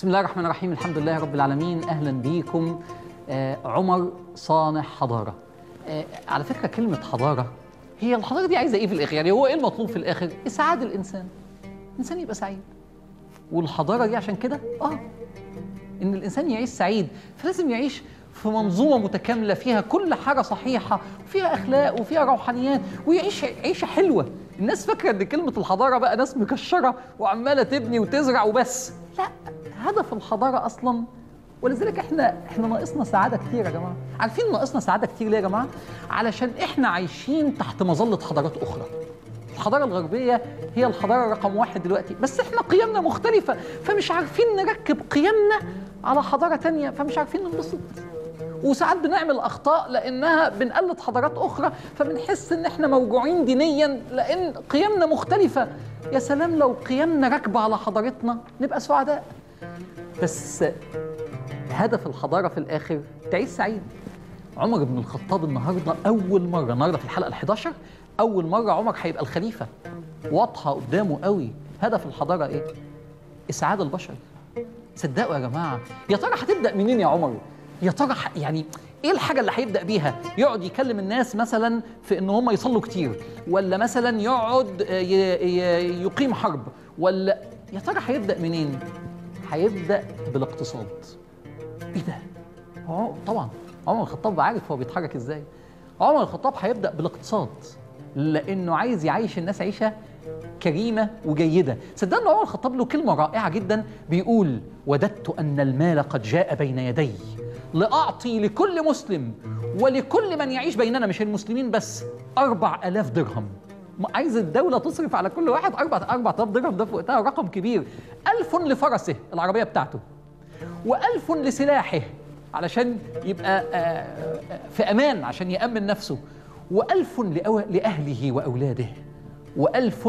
بسم الله الرحمن الرحيم الحمد لله رب العالمين اهلا بيكم آه عمر صانع حضاره آه على فكره كلمه حضاره هي الحضاره دي عايزه ايه في الاخر يعني هو ايه المطلوب في الاخر اسعاد الانسان الانسان يبقى سعيد والحضاره دي عشان كده اه ان الانسان يعيش سعيد فلازم يعيش في منظومه متكامله فيها كل حاجه صحيحه وفيها اخلاق وفيها روحانيات ويعيش عيشه حلوه الناس فاكره ان كلمه الحضاره بقى ناس مكشره وعماله تبني وتزرع وبس لا هدف الحضاره اصلا ولذلك احنا احنا ناقصنا سعاده كتير يا جماعه عارفين ناقصنا سعاده كتير ليه يا جماعه علشان احنا عايشين تحت مظله حضارات اخرى الحضاره الغربيه هي الحضاره رقم واحد دلوقتي بس احنا قيمنا مختلفه فمش عارفين نركب قيمنا على حضاره تانية فمش عارفين ننبسط وساعات بنعمل اخطاء لانها بنقلد حضارات اخرى فبنحس ان احنا موجوعين دينيا لان قيمنا مختلفه يا سلام لو قيمنا راكبه على حضارتنا نبقى سعداء بس هدف الحضاره في الاخر تعيش سعيد عمر بن الخطاب النهارده اول مره النهارده في الحلقه ال11 اول مره عمر هيبقى الخليفه واضحه قدامه قوي هدف الحضاره ايه اسعاد البشر صدقوا يا جماعه يا ترى هتبدا منين يا عمر يا ترى ح- يعني ايه الحاجه اللي هيبدا بيها يقعد يكلم الناس مثلا في ان هم يصلوا كتير ولا مثلا يقعد آه، ي- ي- يقيم حرب ولا يا ترى هيبدا منين هيبدا بالاقتصاد ايه ده هو طبعا عمر الخطاب عارف هو بيتحرك ازاي عمر الخطاب هيبدا بالاقتصاد لانه عايز يعيش الناس عيشه كريمه وجيده صدقني عمر الخطاب له كلمه رائعه جدا بيقول وددت ان المال قد جاء بين يدي لاعطي لكل مسلم ولكل من يعيش بيننا مش المسلمين بس أربع ألاف درهم ما عايز الدولة تصرف على كل واحد أربع أربع آلاف درهم ده في وقتها رقم كبير ألف لفرسه العربية بتاعته وألف لسلاحه علشان يبقى آه، آه، في أمان عشان يأمن نفسه وألف لأو- لأهله وأولاده وألف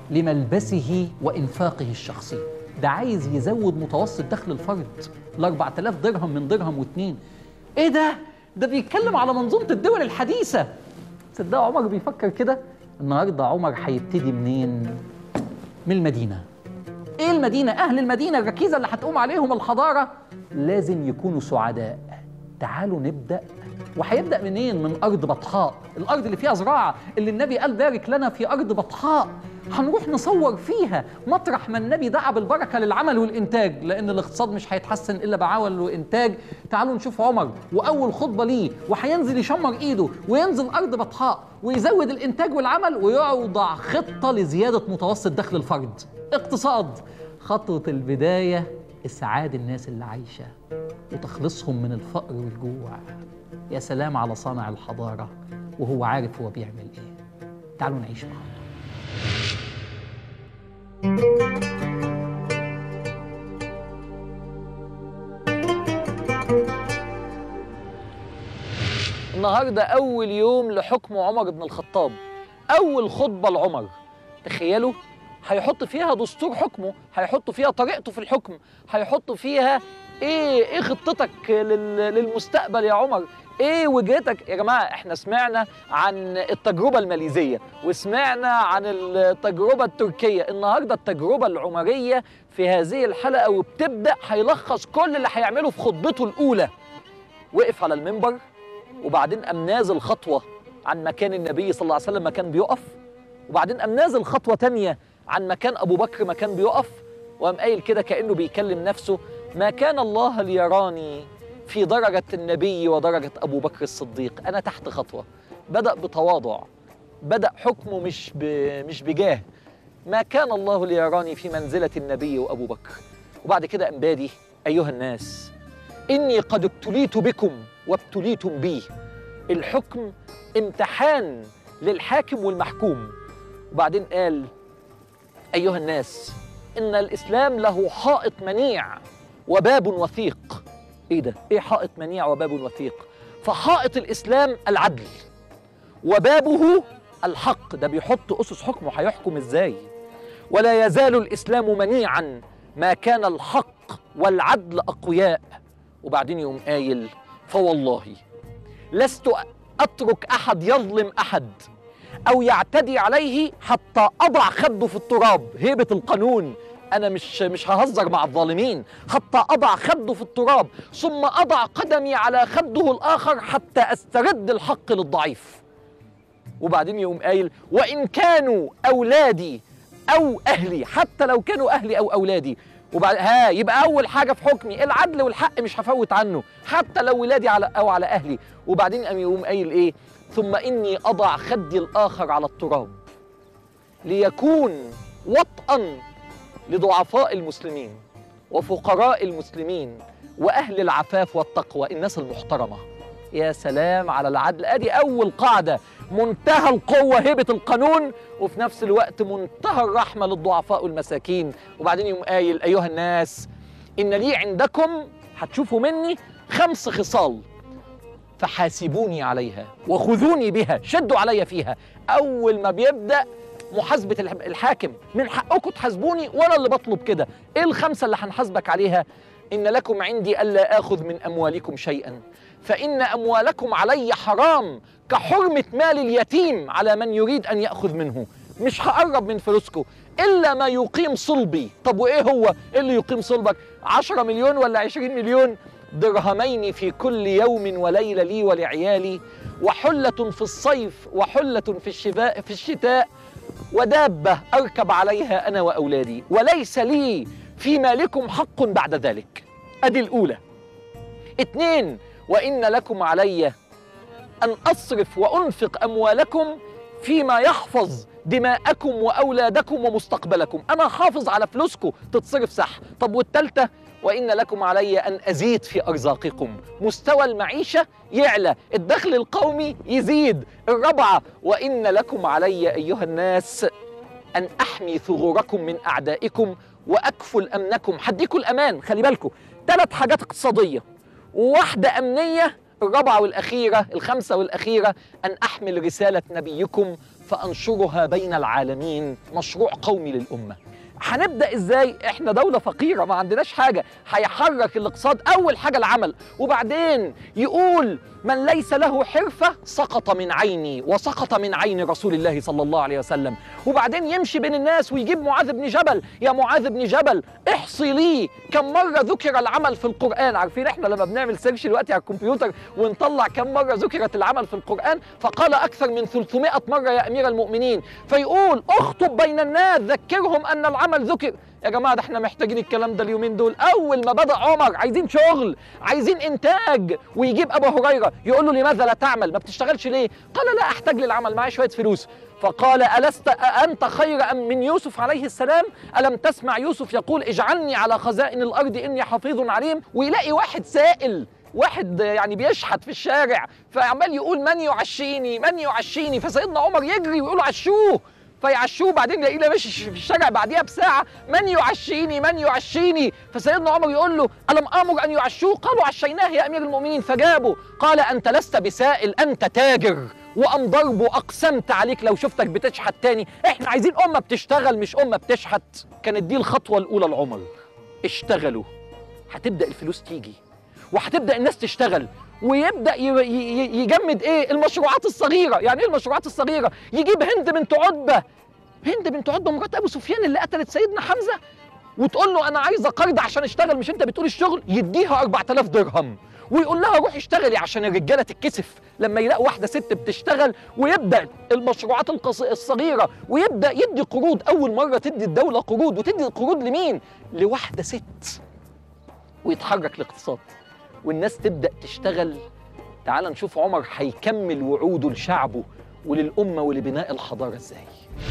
لملبسه وإنفاقه الشخصي ده عايز يزود متوسط دخل الفرد ل 4000 درهم من درهم واتنين إيه ده؟ ده بيتكلم على منظومة الدول الحديثة تصدقوا عمر بيفكر كده النهارده عمر هيبتدي منين؟ من المدينه ايه المدينه اهل المدينه الركيزه اللي هتقوم عليهم الحضاره لازم يكونوا سعداء تعالوا نبدا وهيبدا منين من ارض بطحاء الارض اللي فيها زراعه اللي النبي قال بارك لنا في ارض بطحاء هنروح نصور فيها مطرح ما النبي دعا بالبركه للعمل والانتاج لان الاقتصاد مش هيتحسن الا بعمل وانتاج تعالوا نشوف عمر واول خطبه ليه وهينزل يشمر ايده وينزل ارض بطحاء ويزود الانتاج والعمل ويوضع خطه لزياده متوسط دخل الفرد اقتصاد خطوه البدايه اسعاد الناس اللي عايشه وتخلصهم من الفقر والجوع يا سلام على صانع الحضاره وهو عارف هو بيعمل ايه تعالوا نعيش معاه النهارده اول يوم لحكم عمر بن الخطاب اول خطبه لعمر تخيلوا هيحط فيها دستور حكمه هيحط فيها طريقته في الحكم هيحط فيها ايه ايه خطتك لل- للمستقبل يا عمر ايه وجهتك يا جماعه احنا سمعنا عن التجربه الماليزيه وسمعنا عن التجربه التركيه النهارده التجربه العمريه في هذه الحلقه وبتبدا هيلخص كل اللي هيعمله في خطبته الاولى وقف على المنبر وبعدين قام نازل خطوه عن مكان النبي صلى الله عليه وسلم مكان بيقف وبعدين قام نازل خطوه تانية عن مكان ابو بكر مكان بيقف وقام قايل كده كانه بيكلم نفسه ما كان الله ليراني في درجه النبي ودرجه ابو بكر الصديق انا تحت خطوه بدا بتواضع بدا حكمه مش ب... مش بجاه ما كان الله ليراني في منزله النبي وابو بكر وبعد كده قام بادي ايها الناس إني قد ابتليت بكم وابتليتم بي الحكم امتحان للحاكم والمحكوم وبعدين قال أيها الناس إن الإسلام له حائط منيع وباب وثيق إيه ده؟ إيه حائط منيع وباب وثيق؟ فحائط الإسلام العدل وبابه الحق ده بيحط أسس حكمه هيحكم إزاي ولا يزال الإسلام منيعا ما كان الحق والعدل أقوياء وبعدين يقوم قايل فوالله لست اترك احد يظلم احد او يعتدي عليه حتى اضع خده في التراب هيبه القانون انا مش مش ههزر مع الظالمين حتى اضع خده في التراب ثم اضع قدمي على خده الاخر حتى استرد الحق للضعيف وبعدين يقوم قايل وان كانوا اولادي او اهلي حتى لو كانوا اهلي او اولادي وبعد ها يبقى اول حاجه في حكمي العدل والحق مش هفوت عنه حتى لو ولادي على او على اهلي وبعدين قام يقوم قايل ايه ثم اني اضع خدي الاخر على التراب ليكون وطئا لضعفاء المسلمين وفقراء المسلمين واهل العفاف والتقوى الناس المحترمه يا سلام على العدل ادي اول قاعده منتهى القوه هبه القانون وفي نفس الوقت منتهى الرحمه للضعفاء والمساكين وبعدين يقوم قايل ايها الناس ان لي عندكم هتشوفوا مني خمس خصال فحاسبوني عليها وخذوني بها شدوا عليا فيها اول ما بيبدا محاسبه الح- الحاكم من حقكم تحاسبوني وانا اللي بطلب كده ايه الخمسه اللي هنحاسبك عليها ان لكم عندي الا اخذ من اموالكم شيئا فان اموالكم علي حرام كحرمه مال اليتيم على من يريد ان ياخذ منه مش هقرب من فلوسكم الا ما يقيم صلبي طب وايه هو ايه اللي يقيم صلبك 10 مليون ولا 20 مليون درهمين في كل يوم وليله لي ولعيالي وحله في الصيف وحله في الشتاء في الشتاء ودابه اركب عليها انا واولادي وليس لي في مالكم حق بعد ذلك ادي الاولى اتنين وان لكم علي ان اصرف وانفق اموالكم فيما يحفظ دماءكم واولادكم ومستقبلكم انا حافظ على فلوسكم تتصرف صح طب والتالتة وان لكم علي ان ازيد في ارزاقكم مستوى المعيشه يعلى الدخل القومي يزيد الرابعه وان لكم علي ايها الناس ان احمي ثغوركم من اعدائكم واكفل امنكم هديكم الامان خلي بالكم ثلاث حاجات اقتصاديه وواحده امنيه الرابعه والاخيره الخامسه والاخيره ان احمل رساله نبيكم فانشرها بين العالمين مشروع قومي للامه هنبدا ازاي احنا دوله فقيره ما عندناش حاجه هيحرك الاقتصاد اول حاجه العمل وبعدين يقول من ليس له حرفه سقط من عيني وسقط من عين رسول الله صلى الله عليه وسلم وبعدين يمشي بين الناس ويجيب معاذ بن جبل يا معاذ بن جبل احصي لي كم مره ذكر العمل في القران عارفين احنا لما بنعمل سيرش دلوقتي على الكمبيوتر ونطلع كم مره ذكرت العمل في القران فقال اكثر من 300 مره يا امير المؤمنين فيقول اخطب بين الناس ذكرهم ان العمل ذكر يا جماعه ده احنا محتاجين الكلام ده اليومين دول اول ما بدا عمر عايزين شغل عايزين انتاج ويجيب ابو هريره يقول له لماذا لا تعمل ما بتشتغلش ليه قال لا احتاج للعمل معايا شويه فلوس فقال ألست أنت خير أم من يوسف عليه السلام ألم تسمع يوسف يقول اجعلني على خزائن الأرض إني حفيظ عليم ويلاقي واحد سائل واحد يعني بيشحت في الشارع فعمال يقول من يعشيني من يعشيني فسيدنا عمر يجري ويقول عشوه فيعشوه بعدين يلاقيه ماشي في الشارع بعديها بساعة من يعشيني من يعشيني فسيدنا عمر يقول له ألم أمر أن يعشوه قالوا عشيناه يا أمير المؤمنين فجابوا قال أنت لست بسائل أنت تاجر وأم ضربه أقسمت عليك لو شفتك بتشحت تاني إحنا عايزين أمة بتشتغل مش أمة بتشحت كانت دي الخطوة الأولى لعمر اشتغلوا هتبدأ الفلوس تيجي وهتبدأ الناس تشتغل ويبدا ي- ي- يجمد ايه المشروعات الصغيره يعني ايه المشروعات الصغيره يجيب هند بنت عتبه هند بنت عتبه مرات ابو سفيان اللي قتلت سيدنا حمزه وتقول له انا عايزه قرض عشان اشتغل مش انت بتقول الشغل يديها 4000 درهم ويقول لها روحي اشتغلي عشان الرجاله تتكسف لما يلاقوا واحده ست بتشتغل ويبدا المشروعات القص- الصغيره ويبدا يدي قروض اول مره تدي الدوله قروض وتدي قروض لمين لواحده ست ويتحرك الاقتصاد والناس تبدا تشتغل تعال نشوف عمر هيكمل وعوده لشعبه وللامه ولبناء الحضاره ازاي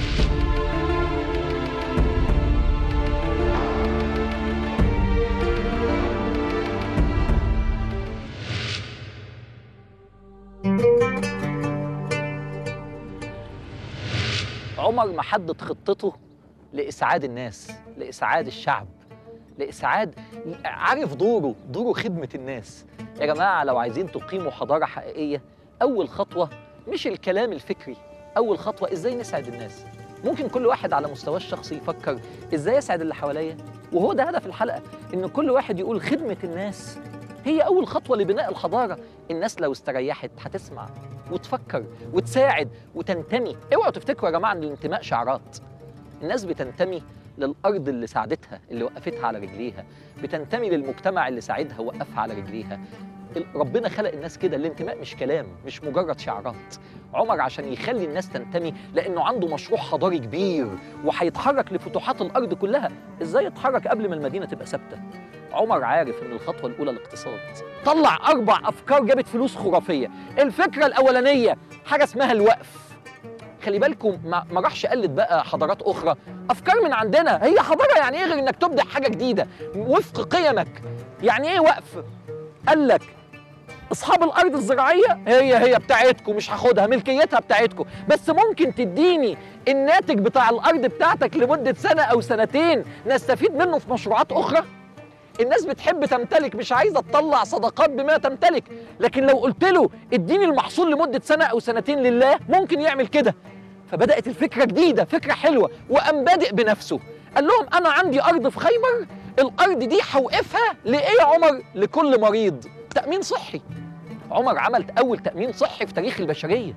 عمر محدد خطته لاسعاد الناس لاسعاد الشعب لاسعاد عارف دوره دوره خدمه الناس يا جماعه لو عايزين تقيموا حضاره حقيقيه اول خطوه مش الكلام الفكري اول خطوه ازاي نسعد الناس ممكن كل واحد على مستواه الشخصي يفكر ازاي اسعد اللي حواليا وهو ده هدف الحلقه ان كل واحد يقول خدمه الناس هي اول خطوه لبناء الحضاره الناس لو استريحت هتسمع وتفكر وتساعد وتنتمي اوعوا تفتكروا يا جماعه ان الانتماء شعارات الناس بتنتمي للارض اللي ساعدتها اللي وقفتها على رجليها بتنتمي للمجتمع اللي ساعدها ووقفها على رجليها ال- ربنا خلق الناس كده الانتماء مش كلام مش مجرد شعارات عمر عشان يخلي الناس تنتمي لانه عنده مشروع حضاري كبير وهيتحرك لفتوحات الارض كلها ازاي يتحرك قبل ما المدينه تبقى ثابته عمر عارف ان الخطوه الاولى الاقتصاد طلع اربع افكار جابت فلوس خرافيه الفكره الاولانيه حاجه اسمها الوقف خلي بالكم ما, ما راحش قلد بقى حضارات اخرى افكار من عندنا هي حضاره يعني ايه غير انك تبدع حاجه جديده وفق قيمك يعني ايه وقف قال لك اصحاب الارض الزراعيه هي هي بتاعتكم مش هاخدها ملكيتها بتاعتكم بس ممكن تديني الناتج بتاع الارض بتاعتك لمده سنه او سنتين نستفيد منه في مشروعات اخرى الناس بتحب تمتلك مش عايزه تطلع صدقات بما تمتلك لكن لو قلت له اديني المحصول لمده سنه او سنتين لله ممكن يعمل كده فبدات الفكره جديده فكره حلوه وقام بادئ بنفسه قال لهم انا عندي ارض في خيبر الارض دي هوقفها لايه يا عمر لكل مريض تامين صحي عمر عمل اول تامين صحي في تاريخ البشريه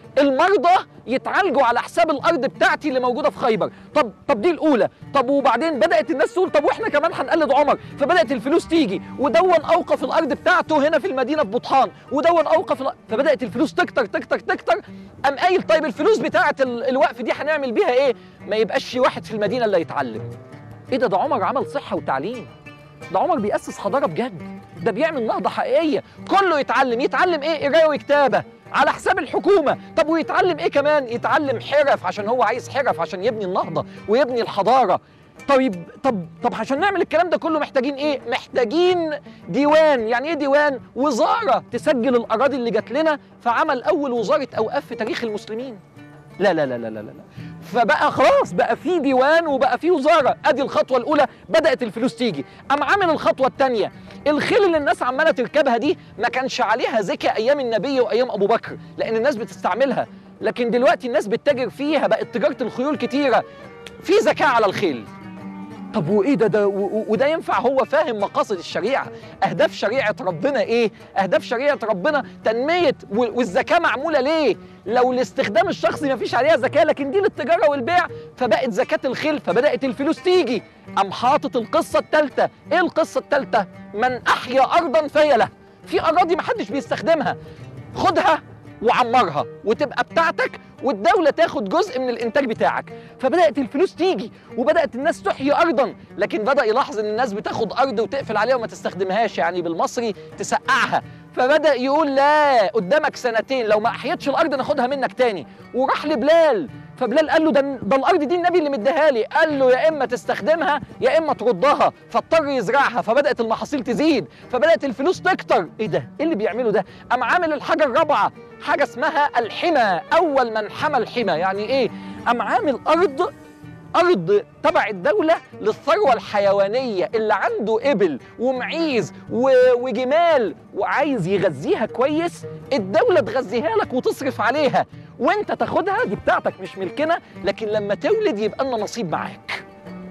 المرضى يتعالجوا على حساب الارض بتاعتي اللي موجوده في خيبر طب طب دي الاولى طب وبعدين بدات الناس تقول طب واحنا كمان هنقلد عمر فبدات الفلوس تيجي ودون اوقف الارض بتاعته هنا في المدينه في بطحان ودون اوقف الأ... فبدات الفلوس تكتر تكتر تكتر قام قايل طيب الفلوس بتاعه ال- الوقف دي هنعمل بيها ايه ما يبقاش في واحد في المدينه اللي يتعلم ايه ده ده عمر عمل صحه وتعليم ده عمر بيأسس حضاره بجد ده بيعمل نهضه حقيقيه كله يتعلم يتعلم ايه قرايه وكتابه على حساب الحكومه طب ويتعلم ايه كمان يتعلم حرف عشان هو عايز حرف عشان يبني النهضه ويبني الحضاره طيب طب طب عشان نعمل الكلام ده كله محتاجين ايه محتاجين ديوان يعني ايه ديوان وزاره تسجل الاراضي اللي جات لنا فعمل اول وزاره اوقاف في تاريخ المسلمين لا لا لا لا لا لا فبقى خلاص بقى في ديوان وبقى في وزاره ادي الخطوه الاولى بدات الفلوس تيجي قام عامل الخطوه الثانيه الخيل اللي الناس عماله تركبها دي ما كانش عليها زكاه ايام النبي وايام ابو بكر لان الناس بتستعملها لكن دلوقتي الناس بتتاجر فيها بقت تجاره الخيول كتيره في زكاه على الخيل طب وايه ده ده و- و- وده ينفع هو فاهم مقاصد الشريعه اهداف شريعه ربنا ايه اهداف شريعه ربنا تنميه و- والزكاه معموله ليه لو الاستخدام الشخصي ما فيش عليها زكاه لكن دي للتجاره والبيع فبقت زكاه الخيل فبدات الفلوس تيجي قام حاطط القصه الثالثه ايه القصه الثالثه من احيا ارضا فهي له في اراضي ما حدش بيستخدمها خدها وعمرها وتبقى بتاعتك والدولة تاخد جزء من الإنتاج بتاعك فبدأت الفلوس تيجي وبدأت الناس تحيي أرضا لكن بدأ يلاحظ إن الناس بتاخد أرض وتقفل عليها وما تستخدمهاش يعني بالمصري تسقعها فبدأ يقول لا قدامك سنتين لو ما أحيتش الأرض ناخدها منك تاني وراح لبلال فبلال قال له ده, ده الأرض دي النبي اللي مديها لي قال له يا إما تستخدمها يا إما تردها فاضطر يزرعها فبدأت المحاصيل تزيد فبدأت الفلوس تكتر إيه ده؟ إيه اللي بيعمله ده؟ قام عامل الحاجة الرابعة حاجة اسمها الحمى أول من حمى الحمى يعني إيه؟ قام عامل أرض أرض تبع الدولة للثروة الحيوانية اللي عنده إبل ومعيز و- وجمال وعايز يغذيها كويس الدولة تغذيها لك وتصرف عليها وانت تاخدها دي بتاعتك مش ملكنا لكن لما تولد يبقى لنا نصيب معاك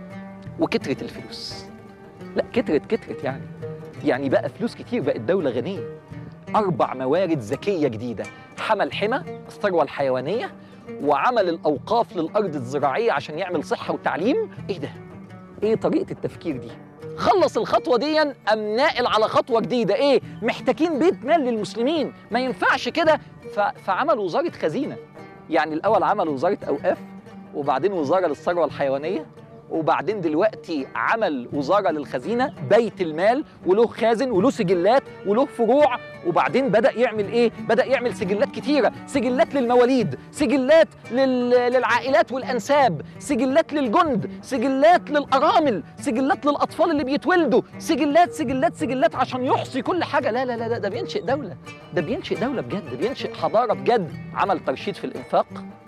وكترت الفلوس لا كترت كترت يعني يعني بقى فلوس كتير بقت دولة غنية أربع موارد ذكية جديدة حمى الحمى الثروة الحيوانية وعمل الأوقاف للأرض الزراعية عشان يعمل صحة وتعليم إيه ده؟ إيه طريقة التفكير دي؟ خلص الخطوة دي أم ناقل على خطوة جديدة إيه؟ محتاجين بيت مال للمسلمين ما ينفعش كده ف... فعمل وزارة خزينة يعني الأول عمل وزارة أوقاف وبعدين وزارة للثروة الحيوانية وبعدين دلوقتي عمل وزاره للخزينه بيت المال وله خازن وله سجلات وله فروع وبعدين بدا يعمل ايه بدا يعمل سجلات كتيره سجلات للمواليد سجلات لل... للعائلات والانساب سجلات للجند سجلات للارامل سجلات للاطفال اللي بيتولدوا سجلات سجلات سجلات عشان يحصي كل حاجه لا لا لا لا، ده بينشئ دوله ده بينشئ دوله بجد بينشئ حضاره بجد عمل ترشيد في الانفاق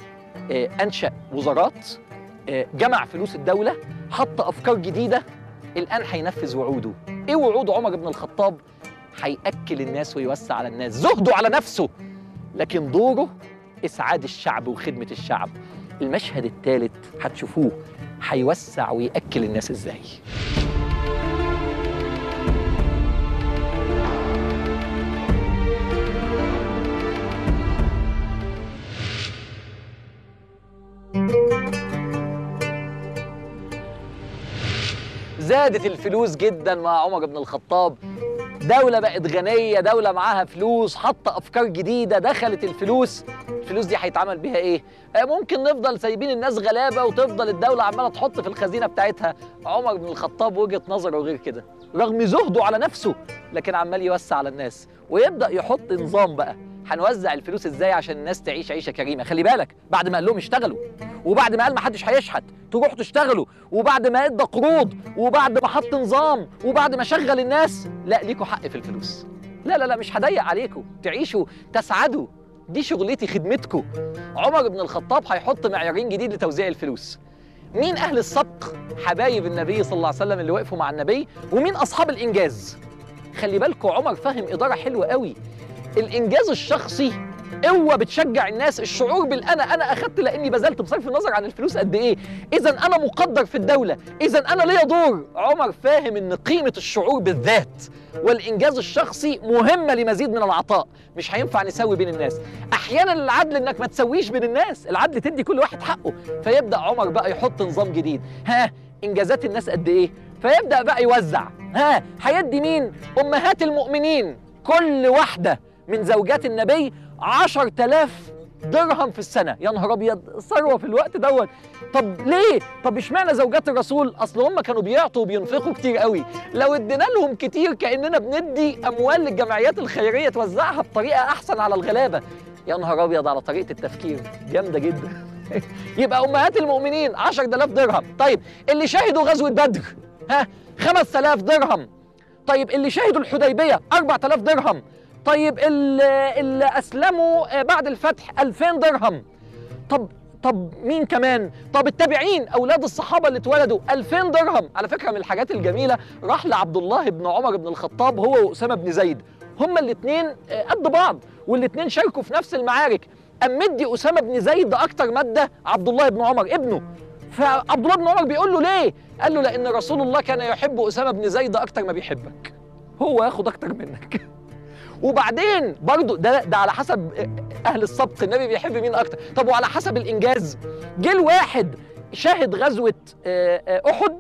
آه، انشا وزارات آه، جمع فلوس الدوله حط افكار جديده الان هينفذ وعوده ايه وعود عمر بن الخطاب هياكل الناس ويوسع على الناس زهده على نفسه لكن دوره اسعاد الشعب وخدمه الشعب المشهد الثالث هتشوفوه هيوسع وياكل الناس ازاي زادت الفلوس جدا مع عمر بن الخطاب دولة بقت غنية دولة معاها فلوس حاطة أفكار جديدة دخلت الفلوس الفلوس دي هيتعمل بيها إيه؟ آه، ممكن نفضل سايبين الناس غلابة وتفضل الدولة عمالة تحط في الخزينة بتاعتها عمر بن الخطاب وجهة نظره غير كده رغم زهده على نفسه لكن عمال يوسع على الناس ويبدأ يحط نظام بقى هنوزع الفلوس ازاي عشان الناس تعيش عيشه كريمه خلي بالك بعد ما قال لهم اشتغلوا وبعد ما قال ما حدش هيشحت تروحوا تشتغلوا وبعد ما ادى قروض وبعد ما حط نظام وبعد ما شغل الناس لا ليكوا حق في الفلوس لا لا لا مش هضيق عليكم تعيشوا تسعدوا دي شغلتي خدمتكم عمر بن الخطاب هيحط معيارين جديد لتوزيع الفلوس مين اهل السبق حبايب النبي صلى الله عليه وسلم اللي وقفوا مع النبي ومين اصحاب الانجاز خلي بالكم عمر فاهم اداره حلوه قوي الانجاز الشخصي قوه بتشجع الناس الشعور بالانا انا اخدت لاني بذلت بصرف النظر عن الفلوس قد ايه اذا انا مقدر في الدوله اذا انا ليا دور عمر فاهم ان قيمه الشعور بالذات والانجاز الشخصي مهمه لمزيد من العطاء مش هينفع نسوي بين الناس احيانا العدل انك ما تسويش بين الناس العدل تدي كل واحد حقه فيبدا عمر بقى يحط نظام جديد ها انجازات الناس قد ايه فيبدا بقى يوزع ها هيدي مين امهات المؤمنين كل واحده من زوجات النبي عشر تلاف درهم في السنة يا نهار أبيض ثروة في الوقت دوت طب ليه؟ طب اشمعنى زوجات الرسول؟ أصل هم كانوا بيعطوا وبينفقوا كتير قوي لو ادينا لهم كتير كأننا بندي أموال للجمعيات الخيرية توزعها بطريقة أحسن على الغلابة يا نهار أبيض على طريقة التفكير جامدة جدا يبقى أمهات المؤمنين 10000 درهم طيب اللي شهدوا غزوة بدر ها 5000 درهم طيب اللي شهدوا الحديبية 4000 درهم طيب اللي, اللي اسلموا بعد الفتح 2000 درهم طب طب مين كمان طب التابعين اولاد الصحابه اللي اتولدوا 2000 درهم على فكره من الحاجات الجميله راح لعبد الله بن عمر بن الخطاب هو واسامه بن زيد هما الاثنين قد بعض والاثنين شاركوا في نفس المعارك أم مدي اسامه بن زيد اكتر ماده عبد الله بن عمر ابنه فعبد الله بن عمر بيقول له ليه قال له لان رسول الله كان يحب اسامه بن زيد اكتر ما بيحبك هو ياخد اكتر منك وبعدين برضو ده ده على حسب اهل السبق النبي بيحب مين اكتر طب وعلى حسب الانجاز جه الواحد شاهد غزوه آه، آه، احد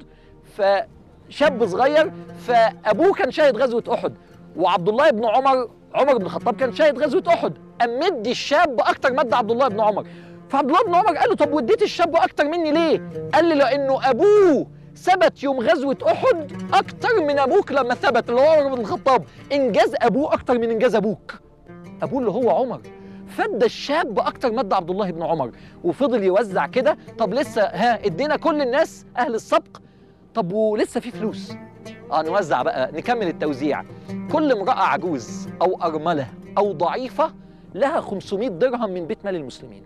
فشاب صغير فابوه كان شاهد غزوه احد وعبد الله بن عمر عمر بن الخطاب كان شاهد غزوه احد قام مدي الشاب اكتر ماده عبد الله بن عمر فعبد الله بن عمر قال له طب واديت الشاب اكتر مني ليه قال لي لانه ابوه ثبت يوم غزوة أحد أكتر من أبوك لما ثبت اللي هو عمر بن الخطاب إنجاز أبوه أكتر من إنجاز أبوك أبوه اللي هو عمر فدى الشاب أكتر مادة عبد الله بن عمر وفضل يوزع كده طب لسه ها ادينا كل الناس أهل السبق طب ولسه في فلوس اه نوزع بقى نكمل التوزيع كل امرأة عجوز أو أرملة أو ضعيفة لها 500 درهم من بيت مال المسلمين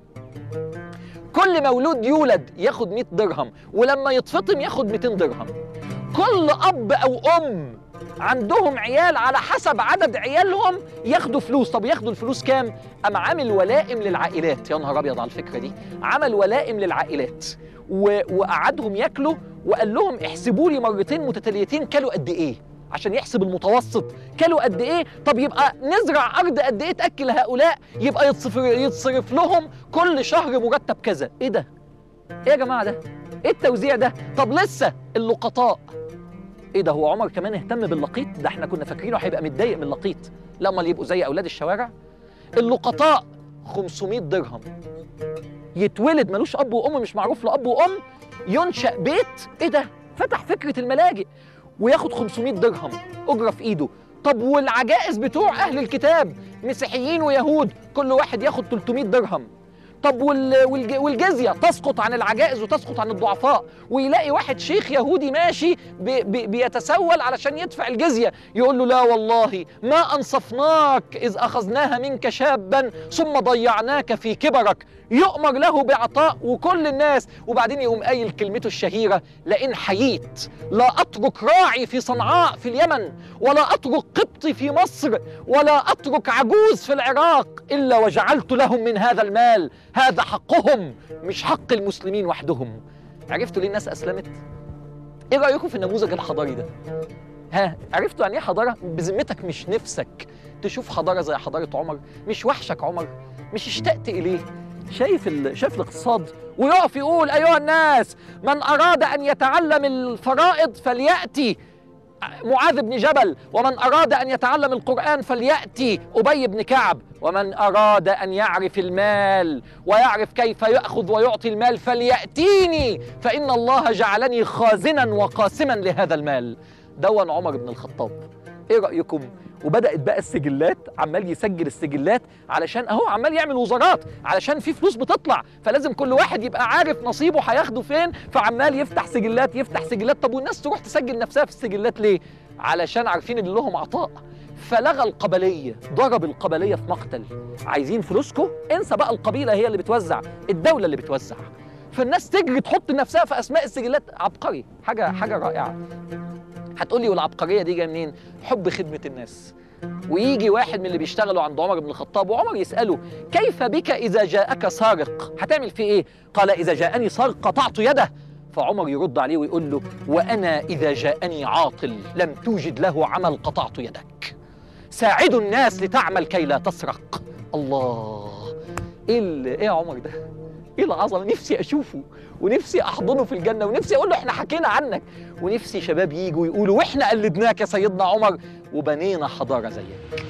كل مولود يولد ياخد 100 درهم ولما يتفطم ياخد 200 درهم كل اب او ام عندهم عيال على حسب عدد عيالهم ياخدوا فلوس طب ياخدوا الفلوس كام ام عامل ولائم للعائلات يا نهار ابيض على الفكره دي عمل ولائم للعائلات و... وقعدهم ياكلوا وقال لهم احسبوا لي مرتين متتاليتين كلوا قد ايه عشان يحسب المتوسط كلوا قد ايه طب يبقى نزرع ارض قد ايه تاكل هؤلاء يبقى يتصرف, يتصرف لهم كل شهر مرتب كذا ايه ده ايه يا جماعه ده ايه التوزيع ده طب لسه اللقطاء ايه ده هو عمر كمان اهتم باللقيط ده احنا كنا فاكرينه هيبقى متضايق من اللقيط لا امال يبقوا زي اولاد الشوارع اللقطاء 500 درهم يتولد ملوش اب وام مش معروف له اب وام ينشا بيت ايه ده فتح فكره الملاجئ وياخد 500 درهم اجره في ايده طب والعجائز بتوع اهل الكتاب مسيحيين ويهود كل واحد ياخد 300 درهم طب وال- والج- والجزيه تسقط عن العجائز وتسقط عن الضعفاء ويلاقي واحد شيخ يهودي ماشي بي بي بيتسول علشان يدفع الجزيه يقول له لا والله ما انصفناك اذ اخذناها منك شابا ثم ضيعناك في كبرك يؤمر له بعطاء وكل الناس وبعدين يقوم قايل كلمته الشهيره لئن حييت لا اترك راعي في صنعاء في اليمن ولا اترك قبطي في مصر ولا اترك عجوز في العراق الا وجعلت لهم من هذا المال هذا حقهم مش حق المسلمين وحدهم عرفتوا ليه الناس اسلمت ايه رايكم في النموذج الحضاري ده ها عرفتوا يعني ايه حضاره بذمتك مش نفسك تشوف حضاره زي حضاره عمر مش وحشك عمر مش اشتقت اليه شايف ال... شايف الاقتصاد ويقف يقول ايها الناس من اراد ان يتعلم الفرائض فلياتي معاذ بن جبل ومن أراد أن يتعلم القرآن فليأتي أبي بن كعب ومن أراد أن يعرف المال ويعرف كيف يأخذ ويعطي المال فليأتيني فإن الله جعلني خازنا وقاسما لهذا المال دون عمر بن الخطاب ايه رأيكم وبدأت بقى السجلات عمال يسجل السجلات علشان اهو عمال يعمل وزارات علشان في فلوس بتطلع فلازم كل واحد يبقى عارف نصيبه هياخده فين فعمال يفتح سجلات يفتح سجلات طب والناس تروح تسجل نفسها في السجلات ليه علشان عارفين ان لهم عطاء فلغى القبلية ضرب القبلية في مقتل عايزين فلوسكم انسى بقى القبيلة هي اللي بتوزع الدولة اللي بتوزع فالناس تجري تحط نفسها في اسماء السجلات عبقري حاجة حاجة رائعة هتقولي والعبقريه دي جايه منين؟ حب خدمه الناس. ويجي واحد من اللي بيشتغلوا عند عمر بن الخطاب وعمر يساله كيف بك اذا جاءك سارق؟ هتعمل فيه ايه؟ قال اذا جاءني سارق قطعت يده. فعمر يرد عليه ويقول له وانا اذا جاءني عاطل لم توجد له عمل قطعت يدك. ساعدوا الناس لتعمل كي لا تسرق. الله ايه ال- ايه يا عمر ده؟ ايه العظمه نفسي اشوفه ونفسي احضنه في الجنه ونفسي اقول له احنا حكينا عنك ونفسي شباب يجوا يقولوا واحنا قلدناك يا سيدنا عمر وبنينا حضاره زيك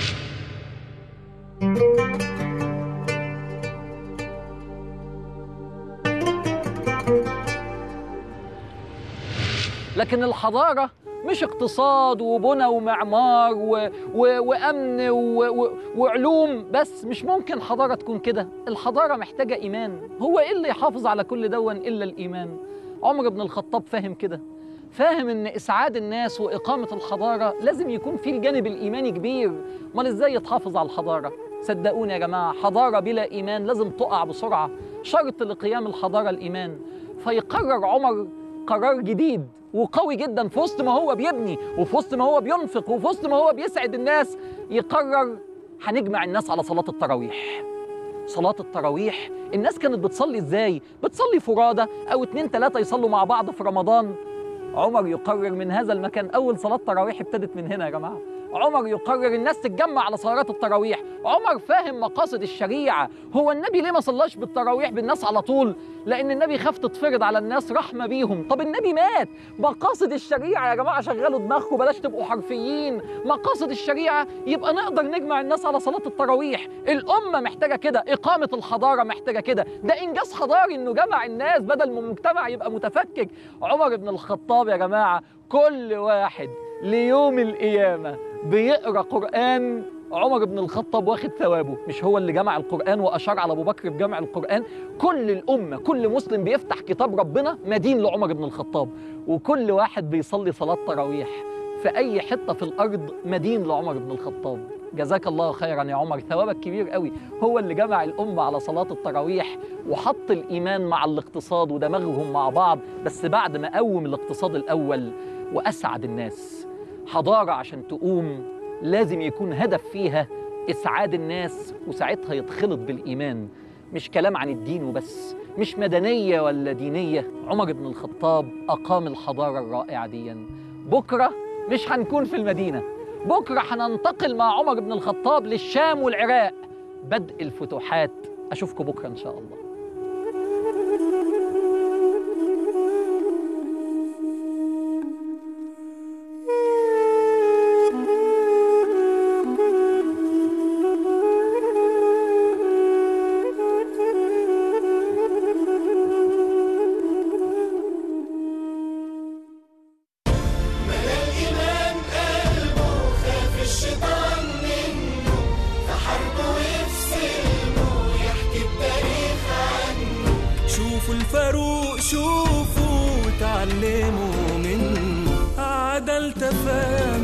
لكن الحضاره مش اقتصاد وبنى ومعمار و... و... وامن و... و... وعلوم بس مش ممكن حضاره تكون كده الحضاره محتاجه ايمان هو ايه اللي يحافظ على كل دون الا الايمان عمر بن الخطاب فاهم كده فاهم ان اسعاد الناس واقامه الحضاره لازم يكون في الجانب الايماني كبير امال ازاي يتحافظ على الحضاره صدقوني يا جماعه حضاره بلا ايمان لازم تقع بسرعه شرط لقيام الحضاره الايمان فيقرر عمر قرار جديد وقوي جدا في وسط ما هو بيبني وفي وسط ما هو بينفق وفي وسط ما هو بيسعد الناس يقرر هنجمع الناس على صلاه التراويح صلاة التراويح الناس كانت بتصلي ازاي؟ بتصلي فرادى او اتنين تلاتة يصلوا مع بعض في رمضان عمر يقرر من هذا المكان اول صلاة تراويح ابتدت من هنا يا جماعة عمر يقرر الناس تتجمع على صلاه التراويح عمر فاهم مقاصد الشريعه هو النبي ليه ما صلاش بالتراويح بالناس على طول لان النبي خاف تتفرض على الناس رحمه بيهم طب النبي مات مقاصد الشريعه يا جماعه شغلوا دماغكم بلاش تبقوا حرفيين مقاصد الشريعه يبقى نقدر نجمع الناس على صلاه التراويح الامه محتاجه كده اقامه الحضاره محتاجه كده ده انجاز حضاري انه جمع الناس بدل ما المجتمع يبقى متفكك عمر بن الخطاب يا جماعه كل واحد ليوم القيامه بيقرا قران عمر بن الخطاب واخد ثوابه مش هو اللي جمع القرآن وأشار على أبو بكر بجمع القرآن كل الأمة كل مسلم بيفتح كتاب ربنا مدين لعمر بن الخطاب وكل واحد بيصلي صلاة تراويح في أي حتة في الأرض مدين لعمر بن الخطاب جزاك الله خيرا يا عمر ثوابك كبير قوي هو اللي جمع الأمة على صلاة التراويح وحط الإيمان مع الاقتصاد ودمغهم مع بعض بس بعد ما قوم الاقتصاد الأول وأسعد الناس حضارة عشان تقوم لازم يكون هدف فيها إسعاد الناس وساعتها يتخلط بالإيمان مش كلام عن الدين وبس مش مدنية ولا دينية عمر بن الخطاب أقام الحضارة الرائعة دي بكرة مش هنكون في المدينة بكرة هننتقل مع عمر بن الخطاب للشام والعراق بدء الفتوحات أشوفكم بكرة إن شاء الله شوفوا الفاروق شوفوا وتعلموا منه عدل تفاهم